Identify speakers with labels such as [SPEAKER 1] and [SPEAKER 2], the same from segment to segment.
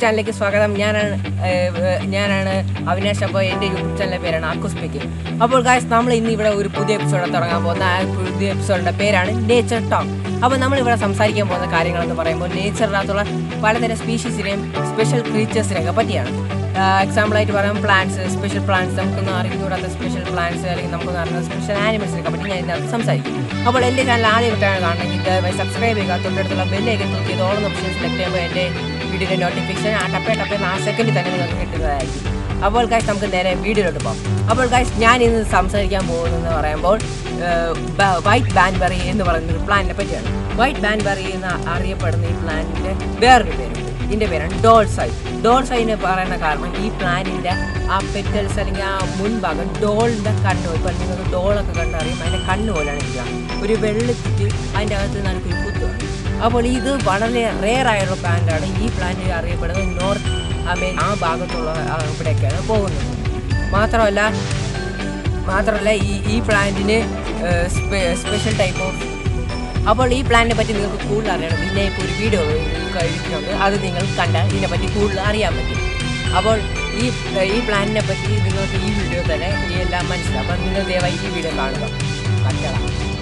[SPEAKER 1] ചാനലിലേക്ക് സ്വാഗതം ഞാനാണ് ഏഹ്, ഏഹ്, ഞാനാണ് അവിനാഷ് അപ്പോൾ എൻ്റെ യൂട്യൂബ് ചാനലിൻ്റെ പേരാണ് ആക്കു സ്പീക്കിംഗ് അപ്പോൾ ഗായ്സ് നമ്മൾ ഇന്ന് ഇവിടെ ഒരു പുതിയ എപ്പിസോഡ് തുടങ്ങാൻ പോകുന്ന ആ പുതിയ എപ്പിസോഡിൻ്റെ പേരാണ് നേച്ചർ ടോക്ക് അപ്പോൾ നമ്മൾ ഇവിടെ സംസാരിക്കാൻ പോകുന്ന കാര്യങ്ങളെന്ന് പറയുമ്പോൾ നേച്ചറിനകത്തുള്ള പലതരം സ്പീഷീസിനെയും സ്പെഷ്യൽ ക്രീച്ചേഴ്സിനെയൊക്കെ പറ്റിയാണ് എക്സാമ്പിളായിട്ട് പറയാം പ്ലാന്റ്സ് സ്പെഷ്യൽ പ്ലാന്റ്സ് നമുക്കൊന്നും അറിഞ്ഞുകൂടാത്ത സ്പെഷ്യൽ പ്ലാന്റ്സ് അല്ലെങ്കിൽ നമുക്കൊന്നും അറിയുന്ന സ്പെഷ്യൽ ആനിമൽസിനൊക്കെ പറ്റി ഞാൻ ഇതിനകത്ത് സംസാരിക്കും അപ്പോൾ എൻ്റെ ചാനൽ ആദ്യമായിട്ടാണ് കാണണമെങ്കിൽ ദയവായി സബ്സ്ക്രൈബ് ചെയ്യുക തൊട്ടടുത്തുള്ള ബെല്ലേക്ക് ക്ലിക്ക് ചെയ്ത് ഓൾ ഓപ്ഷൻ സെലക്ട് ചെയ്യുമ്പോൾ എൻ്റെ വീഡിയോയുടെ നോട്ടിഫിക്കേഷൻ ആ ടപ്പേ ടപ്പേ നാല് സെക്കൻഡിൽ തന്നെ നിങ്ങൾക്ക് കിട്ടുന്നതായിരിക്കും അപ്പോൾ ഗൈസ് നമുക്ക് നേരെ വീഡിയോയിലോട്ട് പോകാം അപ്പോൾ ഗൈസ് ഞാൻ ഇന്ന് സംസാരിക്കാൻ പോകുന്നതെന്ന് പറയുമ്പോൾ വൈറ്റ് ബാൻബെറി എന്ന് പറയുന്ന ഒരു പ്ലാന്റിനെ പറ്റിയാണ് വൈറ്റ് ബാൻബെറി എന്ന് അറിയപ്പെടുന്ന ഈ പ്ലാന്റിൻ്റെ വേറൊരു പേരുണ്ട് ഇതിൻ്റെ പേരാണ് ഡോൾസൈ ഡോൾസൈ എന്ന് പറയുന്ന കാരണം ഈ പ്ലാന്റിൻ്റെ ആ പെറ്റൽസ് അല്ലെങ്കിൽ ആ മുൻഭാഗം ഡോളിൻ്റെ കണ്ണ് ഇപ്പം നിങ്ങൾക്ക് ഡോളൊക്കെ കണ്ടറിയും അതിൻ്റെ കണ്ണ് പോലെയാണ് ഇരിക്കുക ഒരു വെള്ളത്തിട്ട് അതിൻ്റെ അകത്ത് നമുക്കൊരു കുത്തുകയാണ് അപ്പോൾ ഇത് വളരെ റെയർ ആയുള്ള പ്ലാന്റാണ് ഈ പ്ലാന്റ് അറിയപ്പെടുന്നത് നോർത്ത് അമേ ആ ഭാഗത്തുള്ള ആ, ഇവിടെയൊക്കെയാണ് പോകുന്നത് മാത്രമല്ല മാത്രമല്ല ഈ ഈ പ്ലാന്റിന് സ്പെഷ്യൽ ടൈപ്പ് ഓഫ് അപ്പോൾ ഈ പ്ലാനിനെ പറ്റി നിങ്ങൾക്ക് കൂടുതൽ അറിയണം പിന്നെ ഇപ്പോൾ ഒരു വീഡിയോ കഴിക്കുന്നുണ്ട് അത് നിങ്ങൾ കണ്ടാൽ ഇതിനെപ്പറ്റി കൂടുതൽ അറിയാൻ പറ്റും അപ്പോൾ ഈ ഈ പ്ലാനിനെ പറ്റി നിങ്ങൾക്ക് ഈ വീഡിയോ തന്നെ ഈ എല്ലാം മനസ്സിലാവും അപ്പോൾ നിങ്ങൾ ദയവായി ഈ വീഡിയോ കാണുക കണ്ടതാണ്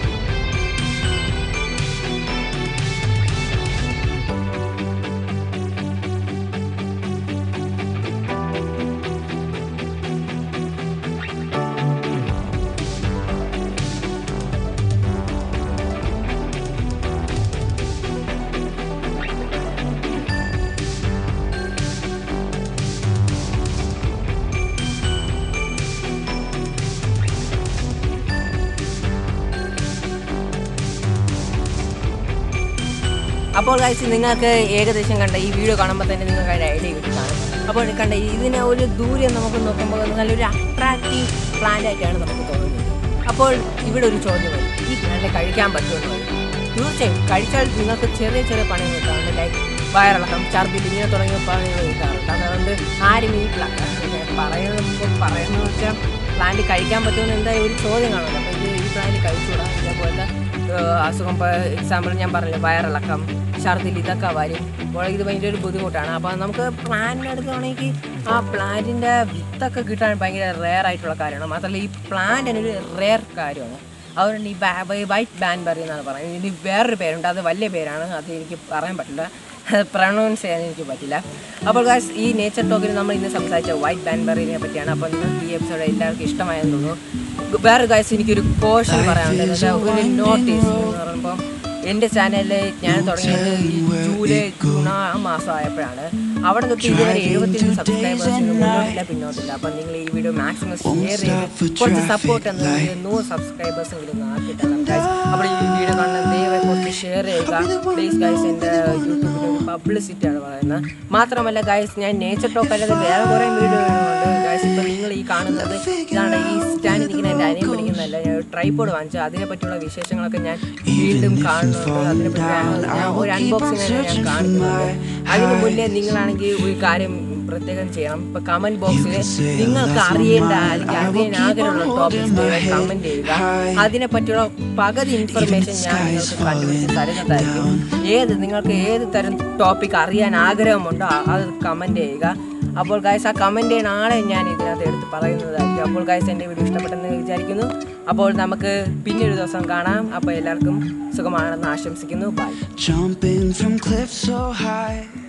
[SPEAKER 1] അപ്പോൾ കഴിച്ച് നിങ്ങൾക്ക് ഏകദേശം കണ്ട ഈ വീഡിയോ കാണുമ്പോൾ തന്നെ നിങ്ങൾക്ക് അതിൻ്റെ ഐഡിയ കിട്ടുന്നതാണ് അപ്പോൾ കണ്ട ഇതിനെ ഒരു ദൂരം നമുക്ക് നോക്കുമ്പോൾ നല്ലൊരു അട്രാക്റ്റീവ് പ്ലാന്റ് ആയിട്ടാണ് നമുക്ക് തോന്നുന്നത് അപ്പോൾ ഇവിടെ ഒരു ചോദ്യം വരും ഈ പ്ലാന്റ് കഴിക്കാൻ പറ്റുമെന്ന് വരും തീർച്ചയായും കഴിച്ചാൽ നിങ്ങൾക്ക് ചെറിയ ചെറിയ പണികൾ കിട്ടാറുണ്ട് ലൈക്ക് വയറിളക്കം ഛർദിൽ ഇങ്ങനെ തുടങ്ങിയ പണികൾ കിട്ടാറുണ്ട് അതുകൊണ്ട് ആരും ഈ പ്ലാന്റ് പറയുന്നത് മുമ്പ് പറയുന്നത് വെച്ചാൽ പ്ലാന്റ് കഴിക്കാൻ പറ്റുമെന്ന് എന്തായാലും ഒരു ചോദ്യം കാണുമല്ലോ അപ്പോൾ ഇത് ഈ പ്ലാന്റ് കഴിച്ചുകൂടാ ഇതേപോലത്തെ ഏഹ് അസുഖം ഇപ്പോൾ എക്സാമ്പിൾ ഞാൻ പറഞ്ഞില്ല വയറിളക്കം ഛർദിൽ ഇതൊക്കെ വരും അപ്പോൾ ഇത് ഭയങ്കര ഒരു ബുദ്ധിമുട്ടാണ് അപ്പോൾ നമുക്ക് പ്ലാന്റ് എടുക്കുകയാണെങ്കിൽ ആ പ്ലാന്റിൻ്റെ വിത്തൊക്കെ കിട്ടാൻ ഭയങ്കര റെയർ ആയിട്ടുള്ള കാര്യമാണ് മാത്രമല്ല ഈ പ്ലാന്റ് ഒരു റെയർ കാര്യമാണ് അതുകൊണ്ട് ഈ വൈറ്റ് ബാൻബെറി എന്നാണ് പറയുന്നത് ഇനി വേറൊരു പേരുണ്ട് അത് വലിയ പേരാണ് അത് എനിക്ക് പറയാൻ പറ്റില്ല പ്രൊണൗൺസ് ചെയ്യാൻ എനിക്ക് പറ്റില്ല അപ്പോൾ ഗായ്സ് ഈ നേച്ചർ ടോക്കിൽ നമ്മൾ ഇന്ന് സംസാരിച്ച വൈറ്റ് ബാൻബെറിനെ പറ്റിയാണ് അപ്പോൾ നിങ്ങൾക്ക് ഈ എപ്പിസോഡ് എല്ലാവർക്കും ഇഷ്ടമായെന്ന് തോന്നുന്നു വേറെ ഗായ്സ് എനിക്കൊരു കോഷൻ പറയാനുണ്ട് എന്ന് വെച്ചാൽ ഒരു നോട്ടീസ് എന്ന് പറയുമ്പോൾ എൻ്റെ ചാനലിൽ ഞാൻ തുടങ്ങിയത് ഈ ജൂലൈ ജൂൺ ആ മാസം ആയപ്പോഴാണ് അവിടെ തൊട്ട് ഇതുവരെ എഴുപത്തിരണ്ട് സബ്സ്ക്രൈബേഴ്സ് മുന്നോട്ടില്ല പിന്നോട്ടില്ല അപ്പം നിങ്ങൾ ഈ വീഡിയോ മാക്സിമം ഷെയർ ചെയ്ത് കുറച്ച് സപ്പോർട്ട് എന്ന നൂറ് സബ്സ്ക്രൈബേഴ്സ് എങ്കിലും ആക്കിയിട്ടാണ് ഗൈസ് അപ്പോൾ ഈ വീഡിയോ കാണുന്ന ദയവായി കുറച്ച് ഷെയർ ചെയ്യുക പ്ലീസ് ഗൈസ് എൻ്റെ യൂട്യൂബിൽ ഒരു പബ്ലിസിറ്റി ആണ് പറയുന്നത് മാത്രമല്ല ഗൈസ് ഞാൻ നേച്ചർ ടോക്ക് അല്ലാതെ വേറെ കുറേ വീഡിയോ ഉണ്ട് ഗൈസ് ഇപ്പോൾ നിങ്ങൾ ഈ കാണുന്നത് ഇതാണ് ഈ സ്റ്റാൻഡ് നിൽക്കുന്ന എൻ്റെ അനിയൻ പഠിക്കുന്നതല്ല ഞാൻ ട്രൈപ്പോഡ് വാങ്ങിച്ചു അതിനെ പറ്റിയുള്ള വിശേഷങ്ങളൊക്കെ ഞാൻ വീണ്ടും കാണുന്നുണ്ട് അതിനെപ്പറ്റി ഞാൻ- ഞാൻ ഒരു അൺബോക്സിംഗ് ഞാൻ കാണുന്നുണ്ട് അതിന് മുന്നേ നിങ്ങളാണെങ്കിൽ ഒരു കാര്യം പ്രത്യേകം ചെയ്യണം ഇപ്പൊ കമന്റ് ബോക്സിൽ നിങ്ങൾക്ക് അറിയേണ്ട അല്ലെങ്കിൽ അറിയാൻ ആഗ്രഹമുള്ള ടോപ്പിക്സ് കമന്റ് ചെയ്യുക അതിനെ പറ്റിയുള്ള പകുതി ഇൻഫർമേഷൻ ഞാൻ നിങ്ങൾക്ക് കണ്ടുപിടിച്ച് തരുന്നതായിരിക്കും ഏത് നിങ്ങൾക്ക് ഏത് തരം ടോപ്പിക് അറിയാൻ ആഗ്രഹമുണ്ടോ ആ- അത് കമന്റ് ചെയ്യുക അപ്പോൾ ഗൈസ് ആ കമന്റ് ചെയ്യുന്ന ആളെ ഞാൻ ഇതിനകത്ത് എടുത്ത് പറയുന്നതായിരിക്കും അപ്പോൾ ഗൈസ് എൻ്റെ വീഡിയോ ഇഷ്ടപ്പെട്ടെന്ന് വിചാരിക്കുന്നു അപ്പോൾ നമുക്ക് പിന്നെ ഒരു ദിവസം കാണാം അപ്പോൾ എല്ലാവർക്കും സുഖമാണെന്ന് ആശംസിക്കുന്നു bye
[SPEAKER 2] Jumping from cliffs so high